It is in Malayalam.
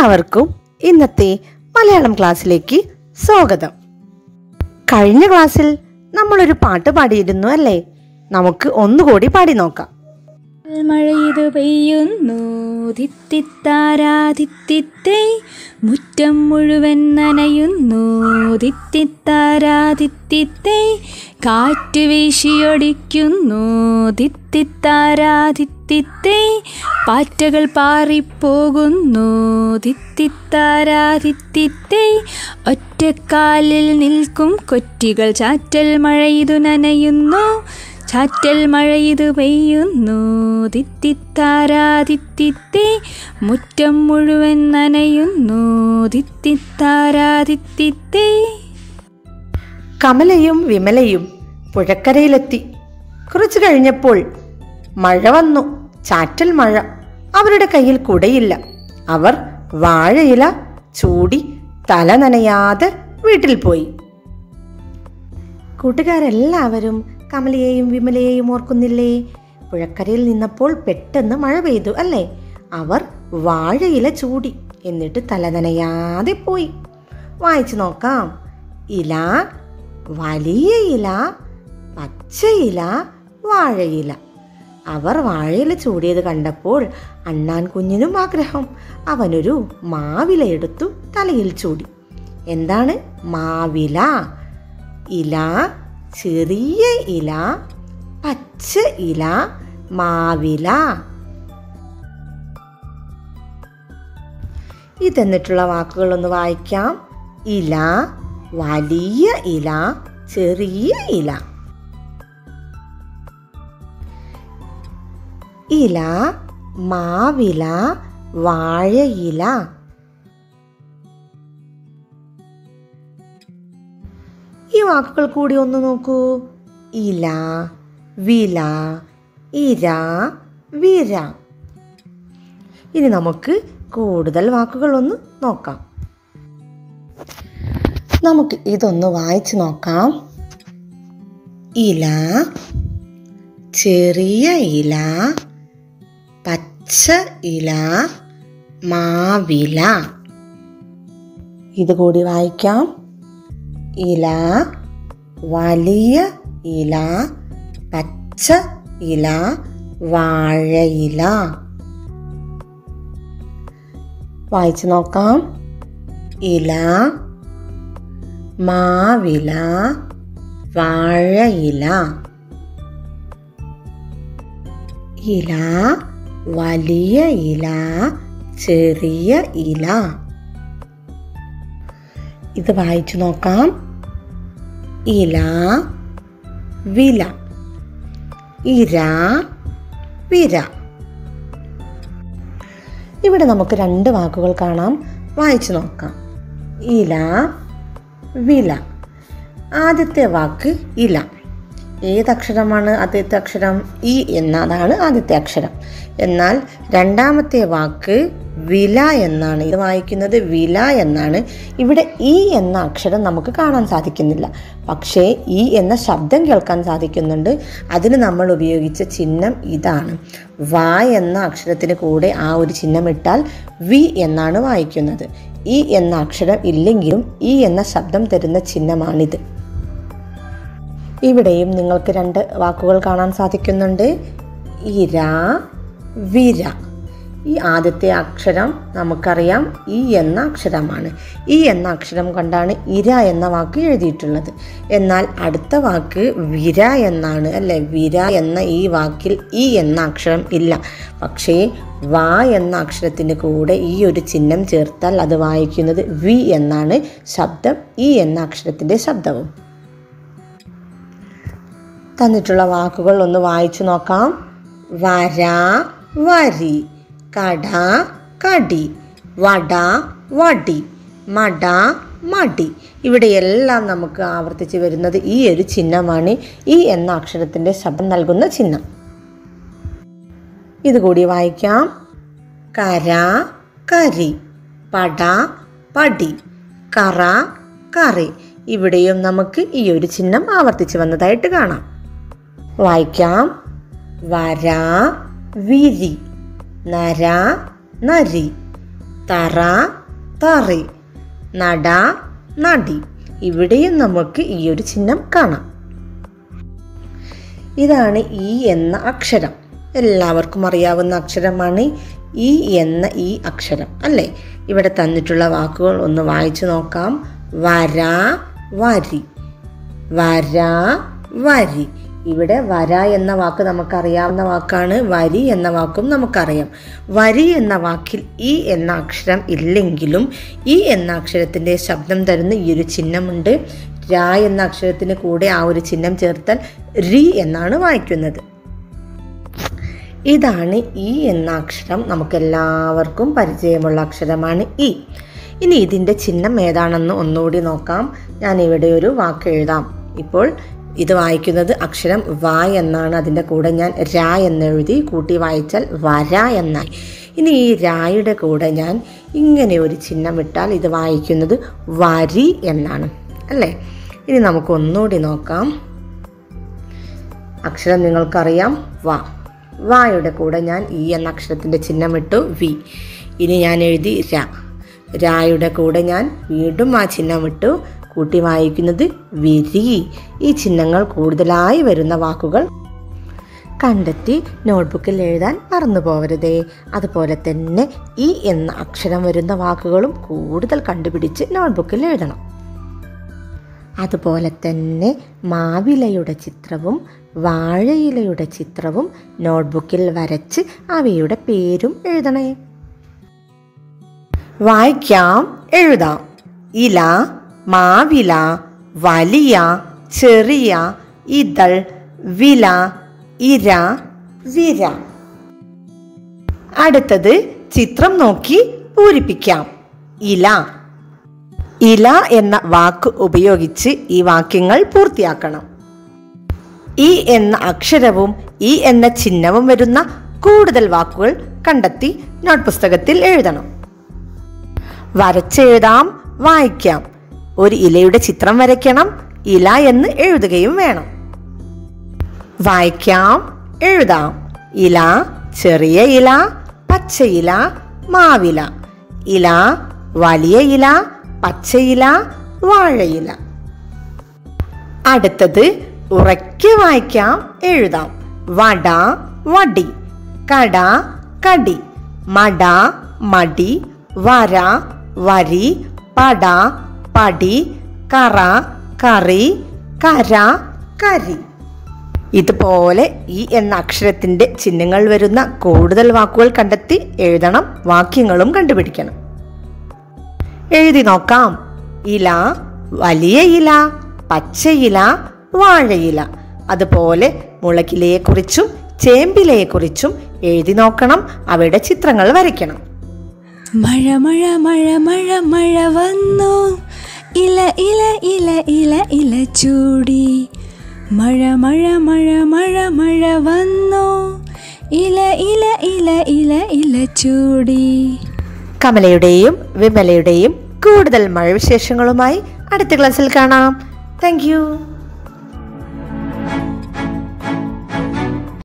എല്ലാവർക്കും ഇന്നത്തെ മലയാളം ക്ലാസ്സിലേക്ക് സ്വാഗതം കഴിഞ്ഞ ക്ലാസ്സിൽ നമ്മളൊരു പാട്ട് പാടിയിരുന്നു അല്ലേ നമുക്ക് ഒന്നുകൂടി പാടി നോക്കാം മഴയത് പെയ്യുന്നു തിത്തിത്താരാതിത്തിത്തേ മുറ്റം മുഴുവൻ നനയുന്നു തിത്തിത്താരാതിത്തിത്തേ കാറ്റ് വീശിയൊടിക്കുന്നു തിത്തിത്താരാതിത്തിത്തേ പാറ്റകൾ പാറിപ്പോകുന്നു തിത്തിത്താരാതിത്തിത്തേ ഒറ്റക്കാലിൽ നിൽക്കും കൊറ്റികൾ ചാറ്റൽ മഴയിതു നനയുന്നു ചാറ്റൽ മഴയിത് പെയ്യുന്നു തിത്തിത്താരാതിത്തിത്തേ മുറ്റം മുഴുവൻ നനയുന്നു തിത്തിത്താരാതിത്തിത്തേ കമലയും വിമലയും പുഴക്കരയിലെത്തി കുറച്ചു കഴിഞ്ഞപ്പോൾ മഴ വന്നു ചാറ്റൽ മഴ അവരുടെ കയ്യിൽ കുടയില്ല അവർ വാഴയില ചൂടി തല നനയാതെ വീട്ടിൽ പോയി കൂട്ടുകാരെല്ലാവരും കമലയെയും വിമലയെയും ഓർക്കുന്നില്ലേ പുഴക്കരയിൽ നിന്നപ്പോൾ പെട്ടെന്ന് മഴ പെയ്തു അല്ലേ അവർ വാഴയില ചൂടി എന്നിട്ട് തല നനയാതെ പോയി വായിച്ചു നോക്കാം ഇല വലിയ ഇല പച്ചയില വാഴയില അവർ വാഴയില ചൂടിയത് കണ്ടപ്പോൾ അണ്ണാൻ കുഞ്ഞിനും ആഗ്രഹം അവനൊരു മാവില എടുത്തു തലയിൽ ചൂടി എന്താണ് മാവില ഇല ചെറിയ ഇല പച്ച ഇല മാവില ഇതെന്നിട്ടുള്ള വാക്കുകളൊന്ന് വായിക്കാം ഇല വലിയ ഇല ചെറിയ ഇല ഇല മാവില വാഴയില ഈ വാക്കുകൾ കൂടി ഒന്ന് നോക്കൂ ഇല വില ഇര വിര ഇനി നമുക്ക് കൂടുതൽ വാക്കുകൾ ഒന്ന് നോക്കാം നമുക്ക് ഇതൊന്ന് വായിച്ചു നോക്കാം ഇല ചെറിയ ഇല പച്ച ഇല മാവില ഇത് കൂടി വായിക്കാം ഇല വലിയ ഇല പച്ച ഇല വാഴയില വായിച്ചു നോക്കാം ഇല മാവില വാഴയില ഇല വലിയ ഇല ചെറിയ ഇല ഇത് വായിച്ചു നോക്കാം ഇല വില ഇര വിര ഇവിടെ നമുക്ക് രണ്ട് വാക്കുകൾ കാണാം വായിച്ചു നോക്കാം ഇല വില ആദ്യത്തെ വാക്ക് ഇല ഏതക്ഷരമാണ് ആദ്യത്തെ അക്ഷരം ഇ എന്നതാണ് ആദ്യത്തെ അക്ഷരം എന്നാൽ രണ്ടാമത്തെ വാക്ക് വില എന്നാണ് ഇത് വായിക്കുന്നത് വില എന്നാണ് ഇവിടെ ഇ എന്ന അക്ഷരം നമുക്ക് കാണാൻ സാധിക്കുന്നില്ല പക്ഷേ ഇ എന്ന ശബ്ദം കേൾക്കാൻ സാധിക്കുന്നുണ്ട് അതിന് നമ്മൾ ഉപയോഗിച്ച ചിഹ്നം ഇതാണ് വ എന്ന അക്ഷരത്തിന് കൂടെ ആ ഒരു ചിഹ്നം ഇട്ടാൽ വി എന്നാണ് വായിക്കുന്നത് ഇ എന്ന അക്ഷരം ഇല്ലെങ്കിലും ഇ എന്ന ശബ്ദം തരുന്ന ചിഹ്നമാണിത് ഇവിടെയും നിങ്ങൾക്ക് രണ്ട് വാക്കുകൾ കാണാൻ സാധിക്കുന്നുണ്ട് ഇര വിര ഈ ആദ്യത്തെ അക്ഷരം നമുക്കറിയാം ഈ എന്ന അക്ഷരമാണ് ഈ എന്ന അക്ഷരം കൊണ്ടാണ് ഇര എന്ന വാക്ക് എഴുതിയിട്ടുള്ളത് എന്നാൽ അടുത്ത വാക്ക് വിര എന്നാണ് അല്ലെ വിര എന്ന ഈ വാക്കിൽ ഈ എന്ന അക്ഷരം ഇല്ല പക്ഷേ വ എന്ന അക്ഷരത്തിന് കൂടെ ഈ ഒരു ചിഹ്നം ചേർത്താൽ അത് വായിക്കുന്നത് വി എന്നാണ് ശബ്ദം ഈ എന്ന അക്ഷരത്തിൻ്റെ ശബ്ദവും തന്നിട്ടുള്ള വാക്കുകൾ ഒന്ന് വായിച്ചു നോക്കാം വര വരി കട കടി വട വടി മട മടി ഇവിടെയെല്ലാം നമുക്ക് ആവർത്തിച്ച് വരുന്നത് ഈ ഒരു ചിഹ്നമാണ് ഈ എന്ന അക്ഷരത്തിൻ്റെ ശബ്ദം നൽകുന്ന ചിഹ്നം ഇതുകൂടി വായിക്കാം കര കരി പട പടി കറ കറി ഇവിടെയും നമുക്ക് ഈ ഒരു ചിഹ്നം ആവർത്തിച്ച് വന്നതായിട്ട് കാണാം വായിക്കാം വര വിരി നര നരി തറ തറി നട നടി ഇവിടെയും നമുക്ക് ഈ ഒരു ചിഹ്നം കാണാം ഇതാണ് ഈ എന്ന അക്ഷരം എല്ലാവർക്കും അറിയാവുന്ന അക്ഷരമാണ് ഈ എന്ന ഈ അക്ഷരം അല്ലേ ഇവിടെ തന്നിട്ടുള്ള വാക്കുകൾ ഒന്ന് വായിച്ചു നോക്കാം വര വരി വര വരി ഇവിടെ വര എന്ന വാക്ക് നമുക്കറിയാവുന്ന വാക്കാണ് വരി എന്ന വാക്കും നമുക്കറിയാം വരി എന്ന വാക്കിൽ ഈ എന്ന അക്ഷരം ഇല്ലെങ്കിലും ഈ എന്ന അക്ഷരത്തിൻ്റെ ശബ്ദം തരുന്ന ഈ ഒരു ചിഹ്നമുണ്ട് രാ എന്ന അക്ഷരത്തിന് കൂടെ ആ ഒരു ചിഹ്നം ചേർത്താൽ രി എന്നാണ് വായിക്കുന്നത് ഇതാണ് ഈ എന്ന അക്ഷരം നമുക്കെല്ലാവർക്കും പരിചയമുള്ള അക്ഷരമാണ് ഈ ഇനി ഇതിൻ്റെ ചിഹ്നം ഏതാണെന്ന് ഒന്നുകൂടി നോക്കാം ഞാൻ ഇവിടെ ഒരു വാക്ക് എഴുതാം ഇപ്പോൾ ഇത് വായിക്കുന്നത് അക്ഷരം വ എന്നാണ് അതിൻ്റെ കൂടെ ഞാൻ രാ എന്നെഴുതി കൂട്ടി വായിച്ചാൽ വര എന്നായി ഇനി ഈ രായുടെ കൂടെ ഞാൻ ഇങ്ങനെ ഒരു ചിഹ്നം ഇട്ടാൽ ഇത് വായിക്കുന്നത് വരി എന്നാണ് അല്ലേ ഇനി നമുക്ക് ഒന്നുകൂടി നോക്കാം അക്ഷരം നിങ്ങൾക്കറിയാം വ വായുടെ കൂടെ ഞാൻ ഈ എന്ന അക്ഷരത്തിൻ്റെ ചിഹ്നം ഇട്ടു വി ഇനി ഞാൻ എഴുതി ര രായുടെ കൂടെ ഞാൻ വീണ്ടും ആ ചിഹ്നം ഇട്ടു കൂട്ടി വായിക്കുന്നത് വിരി ഈ ചിഹ്നങ്ങൾ കൂടുതലായി വരുന്ന വാക്കുകൾ കണ്ടെത്തി നോട്ട്ബുക്കിൽ എഴുതാൻ മറന്നു പോകരുതേ അതുപോലെ തന്നെ ഈ എന്ന അക്ഷരം വരുന്ന വാക്കുകളും കൂടുതൽ കണ്ടുപിടിച്ച് നോട്ട്ബുക്കിൽ എഴുതണം അതുപോലെ തന്നെ മാവിലയുടെ ചിത്രവും വാഴയിലയുടെ ചിത്രവും നോട്ട്ബുക്കിൽ വരച്ച് അവയുടെ പേരും എഴുതണേ വായിക്കാം എഴുതാം ഇല മാവില വലിയ ചെറിയ ഇതൾ വില ഇര വിര അടുത്തത് ചിത്രം നോക്കി പൂരിപ്പിക്കാം ഇല ഇല എന്ന വാക്ക് ഉപയോഗിച്ച് ഈ വാക്യങ്ങൾ പൂർത്തിയാക്കണം ഈ എന്ന അക്ഷരവും ഈ എന്ന ചിഹ്നവും വരുന്ന കൂടുതൽ വാക്കുകൾ കണ്ടെത്തി നോട്ട് പുസ്തകത്തിൽ എഴുതണം വരച്ചെഴുതാം വായിക്കാം ഒരു ഇലയുടെ ചിത്രം വരയ്ക്കണം ഇല എന്ന് എഴുതുകയും വേണം വായിക്കാം എഴുതാം ഇല ചെറിയ ഇല പച്ചയില മാവില ഇല വലിയ ഇല പച്ചയില വാഴയില അടുത്തത് ഉറക്കെ വായിക്കാം എഴുതാം വട വടി കട കടി മട മടി വര വരി പട പടി കറ കറി കര കരി ഇതുപോലെ ഈ എന്ന അക്ഷരത്തിൻ്റെ ചിഹ്നങ്ങൾ വരുന്ന കൂടുതൽ വാക്കുകൾ കണ്ടെത്തി എഴുതണം വാക്യങ്ങളും കണ്ടുപിടിക്കണം എഴുതി നോക്കാം ഇല വലിയ ഇല പച്ചയില വാഴയില അതുപോലെ മുളകിലയെക്കുറിച്ചും ചേമ്പിലയെക്കുറിച്ചും എഴുതി നോക്കണം അവയുടെ ചിത്രങ്ങൾ വരയ്ക്കണം മഴ മഴ മഴ മഴ മഴ വന്നു ഇല ഇല ഇല ഇല ഇല ചൂടി മഴ മഴ മഴ മഴ മഴ വന്നു ഇല ഇല ഇല ഇല ഇല ചൂടി കമലയുടെയും വിമലയുടെയും കൂടുതൽ മഴ വിശേഷങ്ങളുമായി അടുത്ത ക്ലാസ്സിൽ കാണാം താങ്ക്